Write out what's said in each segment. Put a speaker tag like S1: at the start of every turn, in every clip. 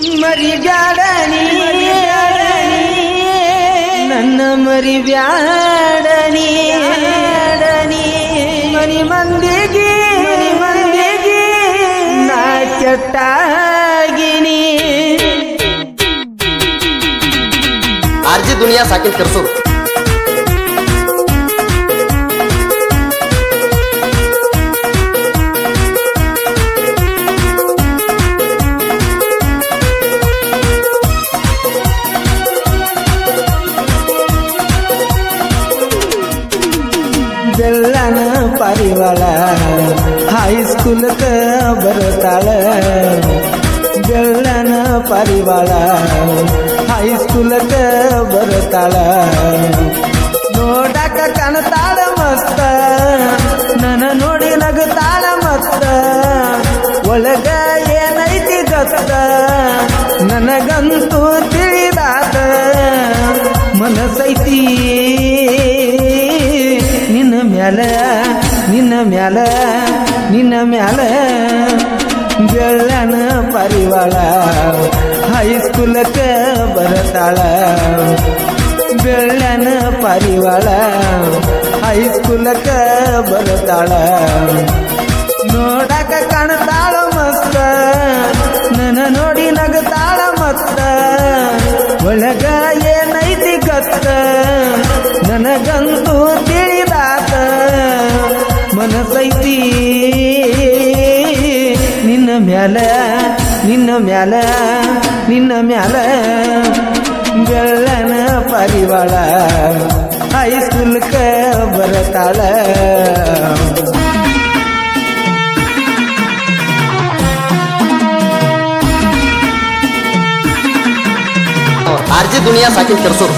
S1: ಮರಿ ಬ್ಯಾಡನಿ ನನ್ನ ಮರಿ ಬ್ಯಾಡನಿ ಮನಿ ಮಂದಿಗೆ ಮನಿ ಮಂದಿಗೆ ನಾ ಕೆಟ್ಟಾಗಿನಿ
S2: ಆರ್ಜಿ ದುನಿಯಾ ಸಾಕಿನ್ ಕಿರ್ಸೂರು
S1: ಬೆಳ್ಳನ ಪಾರಿವಾಳ ಹೈಸ್ಕೂಲ್ಕ ಬರ್ತಾಳ ಬೆಳ್ಳನ ಪಾರಿವಾಳ ಹೈಸ್ಕೂಲ್ಕ ಬರ್ತಾಳ ನೋಡಕ ಕಾಣ್ತಾಳ ಮಸ್ತ ನನ್ನ ನೋಡಿ ನಗುತ್ತಾಳ ಮಸ್ತ ಒಳಗ ಏನೈತಿ ಗತ್ತ ನನಗಂತೂ ತಿಳಿದಾತ ಮನಸೈತಿ ನಿನ್ನ ಮ್ಯಾಲ ನಿನ್ನ ಮ್ಯಾಲ ನಿನ್ನ ಮ್ಯಾಲ ಬೆಳ್ಳನ ಪರಿವಾಳ ಹೈಸ್ಕೂಲಕ್ಕ ಬರತಾಳ ಬೆಳ್ಳನ ಪರಿವಾಳ ಹೈಸ್ಕೂಲಕ್ಕ ಬರತಾಳ ನೋಡಕ ಕಾಣ್ತಾಳ ಮಸ್ತ ನನ್ನ ನೋಡಿ ನಗತಾಳ ಮಸ್ತ ಒಳಗ ಏನೈತಿ ಗತ್ತ ನನಗಂತೂ ತಿಳಿದಾತ ಮನಸೈತಿ ನಿನ್ನ ಮ್ಯಾಲ ನಿನ್ನ ಮ್ಯಾಲ ನಿನ್ನ ಮ್ಯಾಲ ಬೆಳ್ಳನ ಪರಿವಾಳ ಹೈಸ್ಕೂಲ್ಕ ಬರತಾಳ
S2: ಆರ್ಜಿ ದುನಿಯಾ ಸಾಕಿನ್ ಕಿರ್ಸೂರು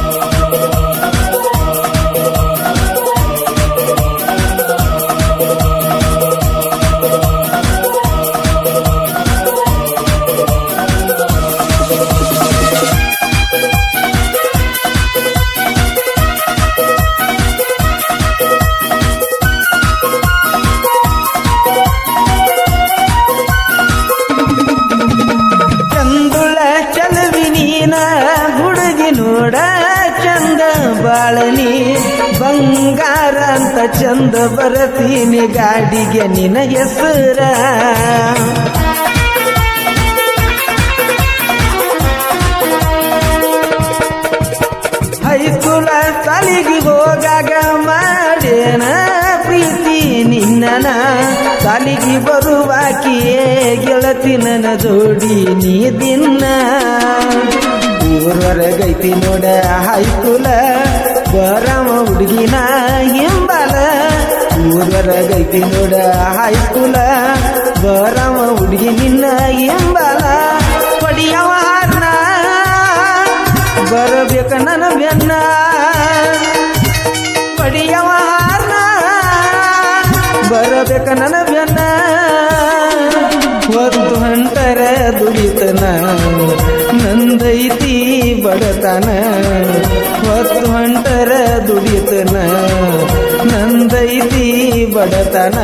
S1: ಚಂದುಳ ಚಲವಿ ನೀನ ಹುಡುಗಿ ನೋಡ ಚಂದ ಬಾಳನಿ ಬಂಗಾರ ಅಂತ ಚಂದ ಬರತೀನಿ ಗಾಡಿಗೆ ನಿನ ಹೆಸರ ಹೈಸ್ಕೂಲ ಸಾಲಿಗೆ ಹೋಗಾಗ ಮಾಡೇನ ಪ್ರೀತಿ ನಿನ್ನನ ಸಾಲಿಗೆ ಬರುವಾಕಿಯೇ ಗೆಳತಿ ನನ್ನ ಜೋಡಿ ನೀ ದಿನ್ನ ಊರ್ವರೆಗೈತಿ ನೋಡ ಹೈಸ್ಕೂಲ ಬರಮ ಹುಡುಗಿನ ಹಿಂಬಲ ಊರ್ವರೆಗೈತಿ ನೋಡ ಹೈಸ್ಕೂಲ ಬರಮ ಹುಡುಗಿ ನಿನ್ನ ಹಿಂಬಲ ಪಡಿಯವ ಹಾರ್ನ ಬರಬೇಕ ನನ್ನ ಬೆನ್ನ ಪಡಿಯವ ಹಾರ್ನ ಬರಬೇಕ ನನ್ನ ಬೆನ್ನ ಹೊತ್ತು ಹೊಂಟರ ದುಡಿತನ ನಂದೈತಿ ಬಡತನ ಹೊತ್ತು ಹೊಂಟರ ದುಡಿತನ ನಂದೈತಿ ಬಡತನ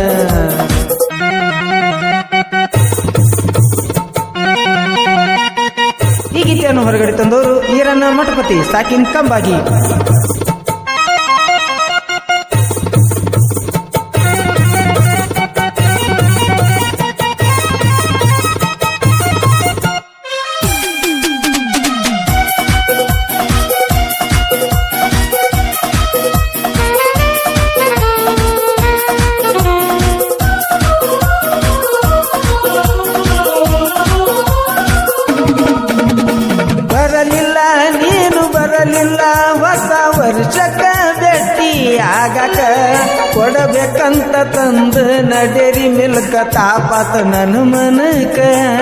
S1: ಈ ಗೀತೆಯನ್ನು ಹೊರಗಡೆ ತಂದವರು ಈರಣ್ಣ ಮಠಪತಿ ಸಾಕಿನ್ ಕಂಬಾಗಿ ಬರಲಿಲ್ಲ ನೀನು ಬರಲಿಲ್ಲ ಹೊಸ ವರ್ಷಕ್ಕ ಭೇಟಿ ಆಗಕ ಕೊಡಬೇಕಂತ ತಂದು ನಡೇರಿ ಮಿಲ್ಕ ತಾಪಾತ ನನ್ನ ಮನಕ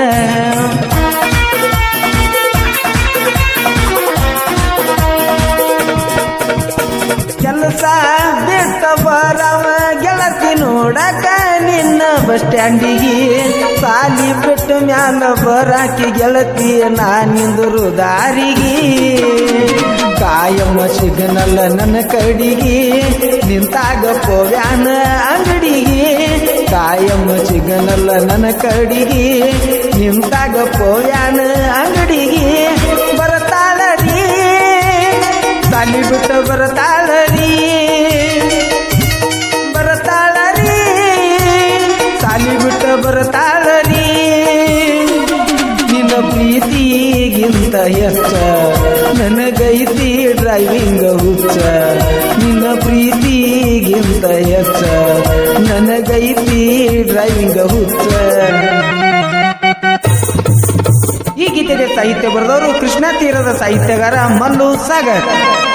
S1: ಕೆಲಸ ಬಿಟ್ಟ ಬರವ ಗೆಳತಿ ನೋಡಕ ನಿನ್ನ ಬಸ್ ಸ್ಟ್ಯಾಂಡಿಗೆ ಸಾಲಿ ಬಿಟ್ಟ ಮ್ಯಾಲ ಬರಾಕಿ ಗೆಳತಿ ನಾನಿಂದರು ದಾರಿಗೆ ಕಾಯಮ್ಮ ಸಿಗ್ನಲ್ಲ ನನ್ನ ಕಡಿಗೆ ನಿಂತಾಗ ಪೋವ್ಯಾನ ಅಂಗಡಿಗೆ ಕಾಯಂ ಸಿಗನಲ್ಲ ನನ್ನ ಕಡಿಗೆ ನಿಂತಾಗ ಪೋಯಾನ ಅಂಗಡಿಗೆ ಬರತಾಳರಿ ಸಾಲಿ ಬಿಟ್ಟ ಬರತಾಳರಿ ಬರತಾಳರಿ ಸಾಲಿ ಬಿಟ್ಟ ಬರತಾಳರಿ ನಿನ್ನ ಪ್ರೀತಿಗಿಂತ ಹೆಚ್ಚ ನನಗೈತಿ ಡ್ರೈವಿಂಗ್ ಹುಚ್ಚ ನಿನ್ನ ಪ್ರೀತಿಗಿಂತ ಹೆಚ್ಚ ನನಗೈತಿ ಡ್ರೈವಿಂಗ್ ಹುಚ್ಚ ಈ ಗೀತೆಗೆ ಸಾಹಿತ್ಯ ಬರೆದವರು ಕೃಷ್ಣ ತೀರದ ಸಾಹಿತ್ಯಗಾರ ಮಲ್ಲು ಸಾಗರ್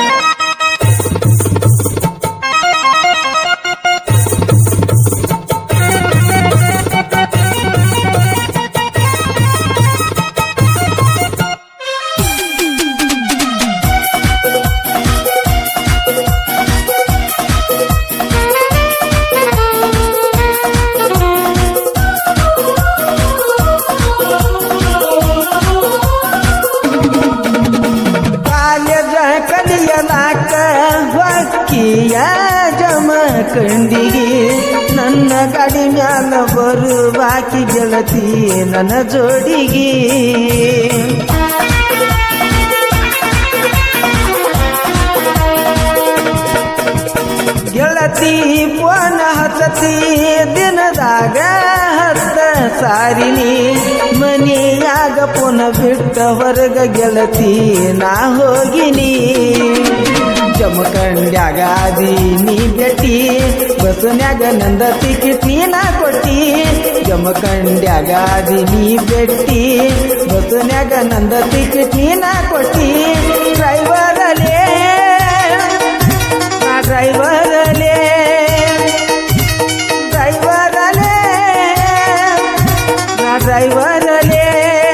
S1: ಕಾಲೇಜ ಕಲಿಯಲಾಕ ಹೊಕ್ಕಿಯ ಜಮ ಕಂಡಿಗೆ ನನ್ನ ಗಾಡಿ ಮ್ಯಾಲ ಬರು ಬಾಕಿ ಗೆಳತಿ ನನ್ನ ಜೋಡಿಗೆ ಗೆಳತಿ ಪೋನ ಹಚ್ಚತಿ ದಿನದಾಗ ಹತ್ತ ಸಾರಿನಿ ಮನೆಯಾಗ ಪುನ ಬಿಟ್ಟ ಹೊರಗ ಗೆಳತಿ ನಾ ಹೋಗಿನಿ ಜಮಖಂಡ್ಯಾಗ ಆದಿ ನೀ ಬೆಟ್ಟಿ ಬಸ್ನ್ಯಾಗ ನಂದ ಟಿಕೆಟ್ ನೀನ ಕೊಟ್ಟಿ ಜಮಖಂಡ್ಯಾಗ ಆದಿ ನೀ ಬೆಟ್ಟಿ ಬಸ್ನ್ಯಾಗ ನಂದ ಟಿಕೆಟ್ ನೀನ ಕೊಟ್ಟಿ ಡ್ರೈವರಲೇ ನಾ ಡ್ರೈವರಲೇ ಡ್ರೈವರಲೇ ನಾ ಡ್ರೈವರಲೇ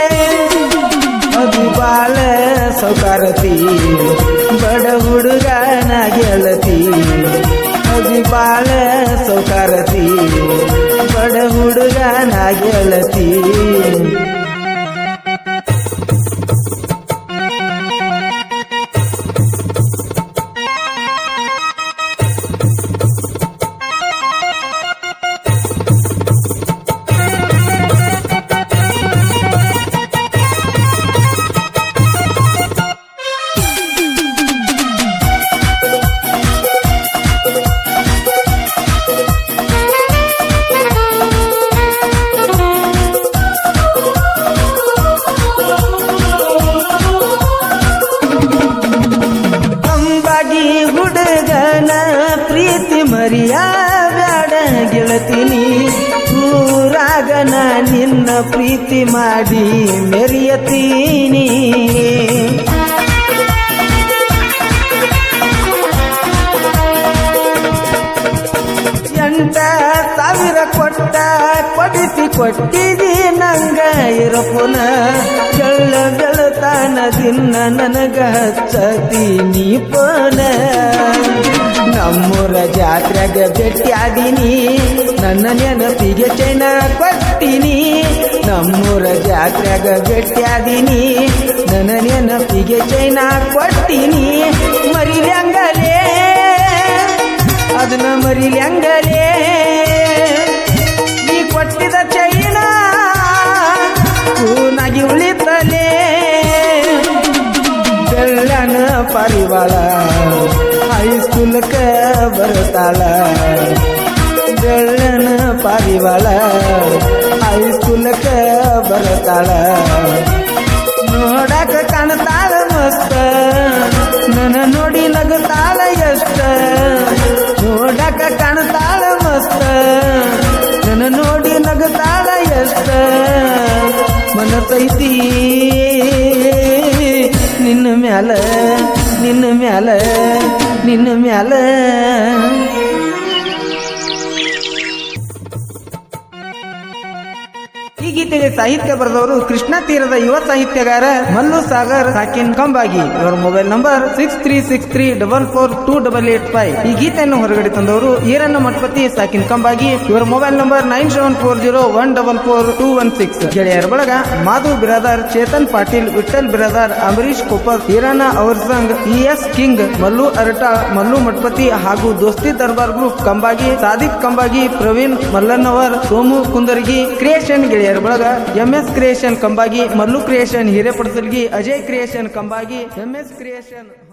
S1: ಅದು ಬಾಳ ಸೌಕಾರತಿ ಬಡ ಹುಡುಗನ ಗೆಳತಿ ಅದು ಬಾಳ ಸೌಕಾರತಿ ಬಡ ಹುಡುಗನ ಗೆಳತಿ ಅಂಬಾಗಿ ಹುಡುಗನ ಪ್ರೀತಿ ಮರಿಯ ಬ್ಯಾಡ ಗೆಳತೀನಿ ಊರಾಗ ನಾ ನಿನ್ನ ಪ್ರೀತಿ ಮಾಡಿ ಮೆರಿಯತೀನಿ ಎಂಟ ಸಾವಿರ ಕೊಟ್ಟ ಕೊಡಿಸಿ ಕೊಟ್ಟಿದಿ ನಂಗ ಇರಪುನ ಬೆಳ್ಳ ಬೆಳತಾನ ದಿನ ನನಗ ಹಚ್ಚತಿ ನೀ ಪೋನ ನಮ್ಮೂರ ಜಾತ್ರೆಗ ಭೇಟಿಯಾದಿನಿ ನನ್ನ ನೆನಪಿಗೆ ಚೈನ ಕೊಟ್ಟಿನಿ ನಮ್ಮೂರ ಜಾತ್ರೆಗ ಭೇಟಿಯಾದಿನಿ ನನ್ನ ನೆನಪಿಗೆ ಚೈನ ಕೊಟ್ಟಿನಿ ಮರಿಲ್ಯಾಂಗಲೇ ಅದನ್ನ ಮರಿಲ್ಯಾಂಗಲೇ ನೀ ಕೊಟ್ಟಿದ ಚೈನ ಕೂನಾಗಿ ಉಳಿತಲೇ ಬೆಳ್ಳನ ಪರಿವಾಳ ಹೈಸ್ಕೂಲ್ಕ ಬರ್ತಾಳ ಬೆಳ್ಳನ ಪರಿವಾಳ ಹೈಸ್ಕೂಲ್ಕ ಬರ್ತಾಳ ನೋಡಕ ಕಾಣ್ತಾಳ ಮಸ್ತ ನನ್ನ ನೋಡಿ ನಗುತ್ತಾಳ ಎಷ್ಟ ನೋಡಕ ಕಾಣ್ತಾಳ ಮಸ್ತ ನನ್ನ ನೋಡಿ ನಗುತ್ತಾಳ ಎಷ್ಟ ಮನಸೈತಿ ನಿನ್ನ ಮ್ಯಾಲ ನಿನ್ನ ಮ್ಯಾಲ ನಿನ್ನ ಮ್ಯಾಲ ಈ ಗೀತೆಗೆ ಸಾಹಿತ್ಯ ಬರೆದವರು ಕೃಷ್ಣ ತೀರದ ಯುವ ಸಾಹಿತ್ಯಗಾರ ಮಲ್ಲು ಸಾಗರ್ ಸಾಕಿನ್ ಕಂಬಾಗಿ ಇವರ mobile number six three six three double four two double eight five ಈ ಗೀತೆಯನ್ನು ಹೊರಗಡೆ ತಂದವರು ಈರಣ್ಣ ಮಠಪತಿ ಸಾಕಿನ್ ಕಂಬಾಗಿ ಇವರ mobile number nine seven four zero one double four two one six ಗೆಳೆಯರ ಬಳಗ ಮಾಧು ಬಿರಾದಾರ್ ಚೇತನ್ ಪಾಟೀಲ್ ವಿಠಲ್ ಬಿರಾದಾರ್ ಅಂಬರೀಶ್ ಕೊಪ್ಪರ್ ಈರಣ್ಣ ಅವರ್ ಸಂಘ್ ಇ ಎಸ್ ಕಿಂಗ್ ಮಲ್ಲು ಅರಟ ಮಲ್ಲು ಮಠಪತಿ ಹಾಗೂ ದೋಸ್ತಿ ದರ್ಬಾರ್ ಗ್ರೂಪ್ ಕಂಬಾಗಿ ಸಾದಿಕ್ ಕಂಬಾಗಿ ಪ್ರವೀಣ್ ಮಲ್ಲನ್ನವರ್ ಸೋಮು ಕುಂದರ್ಗಿ ಕ್ರಿಯೇಷನ್ ಗೆಳೆಯರ ಬಳಗ M S creation Kambagi Mallu creation Hirepadasalgi Ajay creation Kambagi M S creation